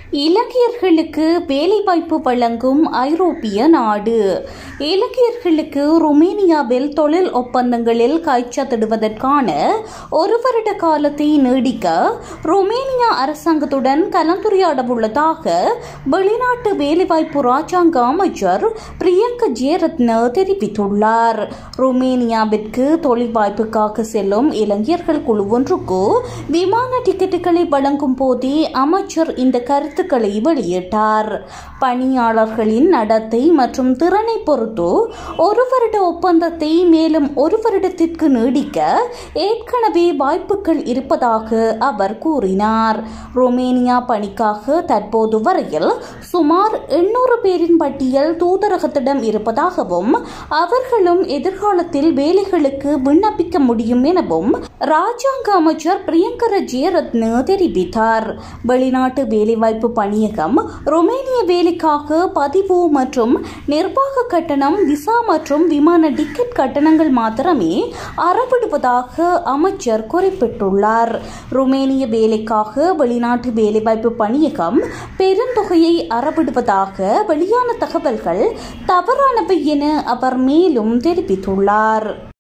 இலங்கையர்களுக்கு வேலைவாய்ப்பு வழங்கும் ஐரோப்பிய நாடு இலங்கையர்களுக்கு ருமேனியாவில் தொழில் ஒப்பந்தங்களில் கைச்சத்திடுவதற்கான ஒரு வருட காலத்தை நீடிக்க ருமேனியா அரசாங்கத்துடன் கலந்துரையாடவுள்ளதாக வெளிநாட்டு வேலைவாய்ப்பு ராஜாங்க அமைச்சர் பிரியங்க ஜெயரத்ன தெரிவித்துள்ளார் ருமேனியாவிற்கு தொழில் வாய்ப்புக்காக செல்லும் இளைஞர்கள் குழு ஒன்றுக்கு விமான டிக்கெட்டுகளை வழங்கும் போதே அமைச்சர் இந்த கருத்துக்களை வெளியிட்டார் பணியாளர்களின் நடத்தை மற்றும் திறனை பொறுத்து ஒரு வருட ஒப்பந்தத்தை மேலும் ஒரு வருடத்திற்கு நீடிக்க ஏற்கனவே வாய்ப்புகள் இருப்பதாக அவர் கூறினார் ருமேனியா பணிக்காக தற்போது வரையில் சுமார் எண்ணூறு பேரின் பட்டியல் தூதரகத்திடம் இருப்பதாகவும் அவர்களும் எதிர்காலத்தில் வேலைகளுக்கு விண்ணப்பிக்க முடியும் எனவும் ராஜாங்க அமைச்சர் பிரியங்கர ஜெயரத்ன தெரிவித்தார் வெளிநாட்டு வேலைவாய்ப்பு பணியகம் ருமேனிய வேலைக்காக பதிவு மற்றும் நிர்வாக கட்டணம் விசா மற்றும் விமான டிக்கெட் கட்டணங்கள் மாத்திரமே அறவிடுவதாக அமைச்சர் குறிப்பிட்டுள்ளார் ருமேனிய வேலைக்காக வெளிநாட்டு வேலைவாய்ப்பு பணியகம் பெருந்தொகையை அறவிடுவதாக வெளியான தகவல்கள் தவறானவை என அவர் மேலும் தெரிவித்துள்ளார்